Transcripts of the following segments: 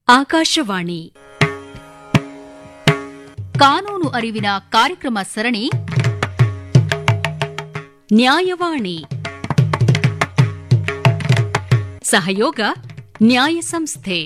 ಆಕಾಶವಾಣಿ ಕಾನೂನು ಅರಿವಿನ ಕಾರ್ಯಕ್ರಮ ಸರಣಿ ನ್ಯಾಯವಾಣಿ ಸಹಯೋಗ ನ್ಯಾಯ ಸಂಸ್ಥೆ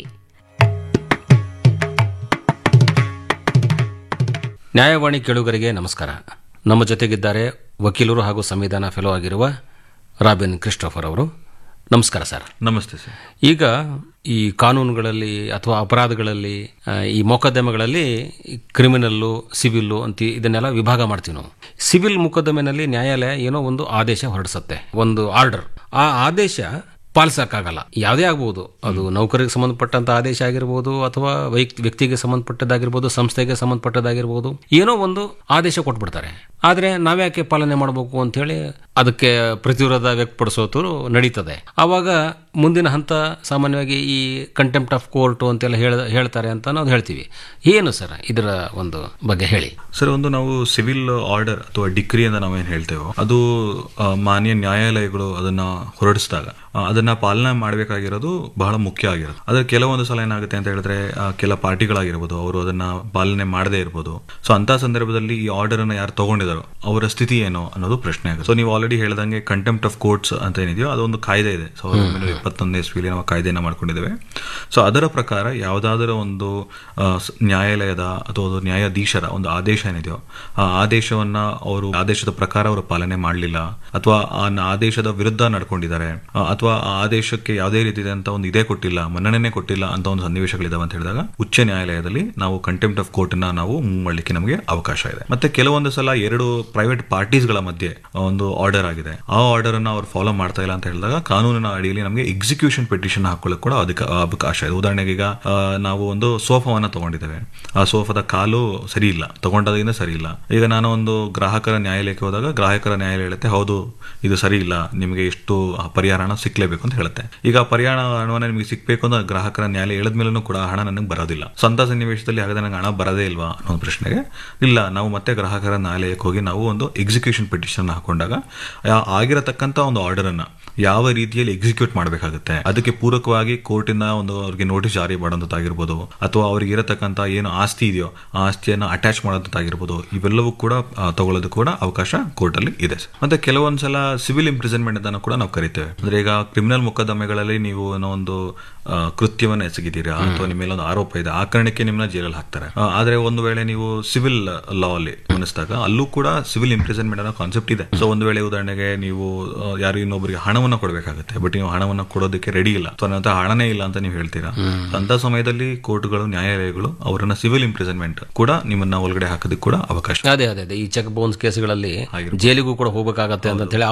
ನ್ಯಾಯವಾಣಿ ಕೇಳುಗರಿಗೆ ನಮಸ್ಕಾರ ನಮ್ಮ ಜೊತೆಗಿದ್ದಾರೆ ವಕೀಲರು ಹಾಗೂ ಸಂವಿಧಾನ ಫೆಲೋ ಆಗಿರುವ ರಾಬಿನ್ ಕ್ರಿಸ್ಟೋಫರ್ ಅವರು ನಮಸ್ಕಾರ ಸರ್ ನಮಸ್ತೆ ಸರ್ ಈಗ ಈ ಕಾನೂನುಗಳಲ್ಲಿ ಅಥವಾ ಅಪರಾಧಗಳಲ್ಲಿ ಆ, ಈ ಮೊಕದ್ದಮೆಗಳಲ್ಲಿ ಕ್ರಿಮಿನಲ್ಲು ಸಿವಿಲ್ಲು ಅಂತ ಇದನ್ನೆಲ್ಲ ವಿಭಾಗ ಮಾಡ್ತೀವಿ ನಾವು ಸಿವಿಲ್ ಮೊಕದ್ದಮೆನಲ್ಲಿ ನ್ಯಾಯಾಲಯ ಏನೋ ಒಂದು ಆದೇಶ ಹೊರಡಿಸುತ್ತೆ ಒಂದು ಆರ್ಡರ್ ಆ ಆದೇಶ ಪಾಲಿಸಕ್ಕಾಗಲ್ಲ ಯಾವುದೇ ಆಗ್ಬೋದು ಅದು ನೌಕರಿಗೆ ಸಂಬಂಧಪಟ್ಟಂತ ಆದೇಶ ಆಗಿರ್ಬೋದು ಅಥವಾ ವೈಕ್- ವ್ಯಕ್ತಿಗೆ ಸಂಬಂಧಪಟ್ಟದ್ದಾಗಿರ್ಬೋದು ಸಂಸ್ಥೆಗೆ ಸಂಬಂಧಪಟ್ಟದ್ದಾಗಿರ್ಬೋದು ಏನೋ ಒಂದು ಆದೇಶ ಕೊಟ್ಬಿಡ್ತಾರೆ ಆದ್ರೆ ನಾವ್ಯಾಕೆ ಪಾಲನೆ ಮಾಡಬೇಕು ಅಂತ ಹೇಳಿ ಅದಕ್ಕೆ ಪ್ರತಿವಿರೋಧ ವ್ಯಕ್ತಪಡಿಸೋದು ನಡೀತದೆ ಆವಾಗ ಮುಂದಿನ ಹಂತ ಸಾಮಾನ್ಯವಾಗಿ ಈ ಕಂಟೆಂಪ್ಟ್ ಆಫ್ ಕೋರ್ಟ್ ಅಂತೆಲ್ಲ ಹೇಳ ಹೇಳ್ತಾರೆ ಅಂತ ನಾವು ಹೇಳ್ತೀವಿ ಏನು ಸರ್ ಇದರ ಒಂದು ಬಗ್ಗೆ ಹೇಳಿ ಸರ್ ಒಂದು ನಾವು ಸಿವಿಲ್ ಆರ್ಡರ್ ಅಥವಾ ಡಿಗ್ರಿ ಅಂತ ನಾವೇನು ಹೇಳ್ತೇವೋ ಅದು ಆ, ಮಾನ್ಯ ನ್ಯಾಯಾಲಯಗಳು ಅದನ್ನ ಹೊರಡಿಸಿದಾಗ ಆ, ಅದನ್ನ ಪಾಲನೆ ಮಾಡಬೇಕಾಗಿರೋದು ಬಹಳ ಮುಖ್ಯ ಆಗಿರೋದು ಅದ್ರ ಕೆಲವೊಂದು ಸಲ ಏನಾಗುತ್ತೆ ಅಂತ ಹೇಳಿದ್ರೆ ಆ, ಕೆಲ ಪಾರ್ಟಿಗಳಾಗಿರ್ಬೋದು ಅವರು ಅದನ್ನ ಪಾಲನೆ ಮಾಡದೇ ಇರ್ಬೋದು ಸೊ ಅಂತ ಸಂದರ್ಭದಲ್ಲಿ ಈ ಆರ್ಡರ್ ಅನ್ನ ಯಾರು ತಗೊಂಡಿದಾರೋ ಅವರ ಸ್ಥಿತಿ ಏನು ಅನ್ನೋದು ಪ್ರಶ್ನೆ ಆಗುತ್ತೆ ಸೊ ನೀವು ಆಲ್ರೆಡಿ ಹೇಳ್ದಂಗೆ ಕಂಟೆಂಪ್ಟ್ ಆಫ್ ಕೋರ್ಟ್ಸ್ ಅಂತ ಏನಿದೆಯೋ ಅದೊಂದು ಕಾಯ್ದೆ ಇದೆ ಸಾವಿರದ ಒಂಬೈನೂರ ಇಪ್ಪತ್ತೊಂದನೇ ಇಸ್ವಿಲಿ ನಾವು ಕಾಯ್ದೆನ ಮಾಡ್ಕೊಂಡಿದ್ದೇವೆ ಸೊ ಅದರ ಪ್ರಕಾರ ಯಾವುದಾದರೂ ಒಂದು ಆ, ಸ- ನ್ಯಾಯಾಲಯದ ಅಥವಾ ಒಂದು ನ್ಯಾಯಾಧೀಶರ ಒಂದು ಆದೇಶ ಏನಿದೆಯೋ ಆ ಆದೇಶವನ್ನ ಅವರು ಆದೇಶದ ಪ್ರಕಾರ ಅವರು ಪಾಲನೆ ಮಾಡಲಿಲ್ಲ ಅಥವಾ ಆ ನ- ಆದೇಶದ ವಿರುದ್ಧ ನಡ್ಕೊಂಡಿದ್ದಾರೆ ಆ, ಅಥವಾ ಆ ಆದೇಶಕ್ಕೆ ಯಾವುದೇ ರೀತಿಯಾದಂತ ಒಂದು ಇದೇ ಕೊಟ್ಟಿಲ್ಲ ಮನ್ನಣೆನೇ ಕೊಟ್ಟಿಲ್ಲ ಅಂತ ಒಂದು ಸನ್ನಿವೇಶಗಳಿದಾವೆ ಅಂತ ಹೇಳಿದಾಗ ಉಚ್ಚ ನ್ಯಾಯಾಲಯದಲ್ಲಿ ನಾವು ಕಂಟೆಂಪ್ಟ್ ಆಫ್ ಕೋರ್ಟ್ ನ ನಾವು ಮೂವ್ ಮಾಡಲಿಕ್ಕೆ ನಮಗೆ ಅವಕಾಶ ಇದೆ ಮತ್ತೆ ಕೆಲವೊಂದು ಸಲ ಎರಡು ಪ್ರೈವೇಟ್ ಪಾರ್ಟೀಸ್ಗಳ ಮಧ್ಯೆ ಒಂದು ಆರ್ಡರ್ ಆಗಿದೆ ಆ ಆರ್ಡರ್ ಅನ್ನ ಅವ್ರು ಫಾಲೋ ಮಾಡ್ತಾ ಇಲ್ಲ ಅಂತ ಹೇಳಿದಾಗ ಕಾನೂನಿನ ಅಡಿಯಲ್ಲಿ ನಮಗೆ ಎಕ್ಸಿಕ್ಯೂಷನ್ ಪಿಟಿಷನ್ ಹಾಕೊಳ್ಳೋಕೆ ಕೂಡ ಅದಕ್ಕೆ ಅವಕಾಶ ಇದೆ ಉದಾಹರಣೆಗೆ ಈಗ ಆ, ನಾವು ಒಂದು ಸೋಫಾವನ್ನ ತಗೊಂಡಿದ್ದೇವೆ ಆ ಸೋಫಾದ ಕಾಲು ಸರಿ ಇಲ್ಲ ತಗೊಂಡಾಗಿಂದ ಸರಿ ಇಲ್ಲ ಈಗ ನಾನು ಒಂದು ಗ್ರಾಹಕರ ನ್ಯಾಯಾಲಯಕ್ಕೆ ಹೋದಾಗ ಗ್ರಾಹಕರ ನ್ಯಾಯಾಲಯ ಹೇಳುತ್ತೆ ಹೌದು ಇದು ಸರಿ ಇಲ್ಲ ನಿಮಗೆ ಎಷ್ಟು ಆ ಪರಿಹಾರ ಹಣ ಸಿಕ್ಲೇಬೇಕು ಅಂತ ಹೇಳುತ್ತೆ ಈಗ ಆ ಪರಿಹಾರ ಹಣವನ್ನ ನಿಮಗೆ ಸಿಕ್ಬೇಕು ಅಂತ ಗ್ರಾಹಕರ ನ್ಯಾಯಾಲಯ ಹೇಳಿದ್ಮೇಲೂ ಕೂಡ ಆ ಹಣ ನನಗೆ ಬರೋದಿಲ್ಲ ಸ್ವಂತ ಸನ್ನಿವೇಶದಲ್ಲಿ ಹಾಗಾದ್ರೆ ನನಗೆ ಹಣ ಬರೋದೇ ಇಲ್ವಾ ಅನ್ನೋ ಒಂದು ಪ್ರಶ್ನೆಗೆ ಇಲ್ಲ ನಾವು ಮತ್ತೆ ಗ್ರಾಹಕರ ನ್ಯಾಯಾಲಯಕ್ಕೆ ಹೋಗಿ ನಾವು ಒಂದು ಎಕ್ಸಿಕ್ಯೂಷನ್ ಪಿಟಿಷನ್ ಹಾಕೊಂಡಾಗ ಆ- ಆಗಿರತಕ್ಕಂತ ಒಂದು ಆರ್ಡರ್ ಅನ್ನ ಯಾವ ರೀತಿಯಲ್ಲಿ ಎಕ್ಸಿಕ್ಯೂಟ್ ಮಾಡಬೇಕಾಗುತ್ತೆ ಅದಕ್ಕೆ ಪೂರಕವಾಗಿ ಕೋರ್ಟಿನ ಒಂದು ಅವ್ರಿಗೆ ನೋಟಿಸ್ ಜಾರಿ ಮಾಡೋದಾಗಿರ್ಬೋದು ಅಥವಾ ಅವ್ರಿಗೆ ಇರತಕ್ಕಂತ ಏನು ಆಸ್ತಿ ಇದೆಯೋ ಆ ಆಸ್ತಿಯನ್ನು ಅಟ್ಯಾಚ್ ಮಾಡೋದಾಗಿರ್ಬೋದು ಇವೆಲ್ಲವೂ ಕೂಡ ಆ, ತಗೊಳ್ಳೋದು ಕೂಡ ಅವಕಾಶ ಕೋರ್ಟ್ ಅಲ್ಲಿ ಇದೆ ಸರ್. ಮತ್ತೆ ಕೆಲವೊಂದ್ಸಲ ಸಿವಿಲ್ ಇಂಪ್ರಿಸನ್ಮೆಂಟ್ ಅಂತ ಕೂಡ ನಾವು ಕರಿತೇವೆ ಅಂದ್ರೆ ಈಗ ಕ್ರಿಮಿನಲ್ ಮೊಕದ್ದಮೆಗಳಲ್ಲಿ ನೀವು ಏನೋ ಒಂದು ಆ, ಕೃತ್ಯವನ್ನ ಎಸಗಿದ್ದೀರಾ ಅಥವಾ ನಿಮ್ಮ ಮೇಲೆ ಒಂದು ಆರೋಪ ಇದೆ ಆ ಕಾರಣಕ್ಕೆ ನಿಮ್ಮನ್ನ ಜೈಲಲ್ಲಿ ಹಾಕ್ತಾರೆ ಆ, ಆದ್ರೆ ಒಂದು ವೇಳೆ ನೀವು ಸಿವಿಲ್ ಲಾ ಅಲ್ಲಿ ಗಮನಿಸಿದಾಗ ಅಲ್ಲೂ ಕೂಡ ಸಿವಿಲ್ ಇಂಪ್ರಿಸನ್ಮೆಂಟ್ ಅನ್ನೋ ಕಾನ್ಸೆಪ್ಟ್ ಇದೆ ಸೊ ಒಂದು ವೇಳೆ ಉದಾಹರಣೆಗೆ ನೀವು ಆ, ಯಾರು ಇನ್ನೊಬ್ಬರಿಗೆ ಹಣವನ್ನ ಕೊಡಬೇಕಾಗುತ್ತೆ ಬಟ್ ನೀವು ಹಣವನ್ನ ಕೊಡೋದಕ್ಕೆ ರೆಡಿ ಇಲ್ಲ ಸೊ ನನ್ನ ಹತ್ರ ಹಣನೇ ಇಲ್ಲ ಅಂತ ನೀವು ಹೇಳ್ತೀರಾ ಅಂತ ಸಮಯದಲ್ಲಿ ಕೋರ್ಟ್ಗಳು ನ್ಯಾಯಾಲಯಗಳು ಅವರನ್ನ ಸಿವಿಲ್ ಇಂಪ್ರಿಸನ್ಮೆಂಟ್ ಕೂಡ ನಿಮ್ಮನ್ನ ಒಳಗಡೆ ಹಾಕೋದಕ್ಕೆ ಕೂಡ ಅವಕಾಶ ಅದೇ ಅದೇ ಅದೇ ಈ ಚೆಕ್ ಬೌನ್ಸ್ ಕೇಸ್ಗಳಲ್ಲಿ ಜೈಲಿಗೂ ಕೂಡ ಹೋಗಬೇಕಾಗತ್ತೆ ಅಂತ ಹೇಳಿ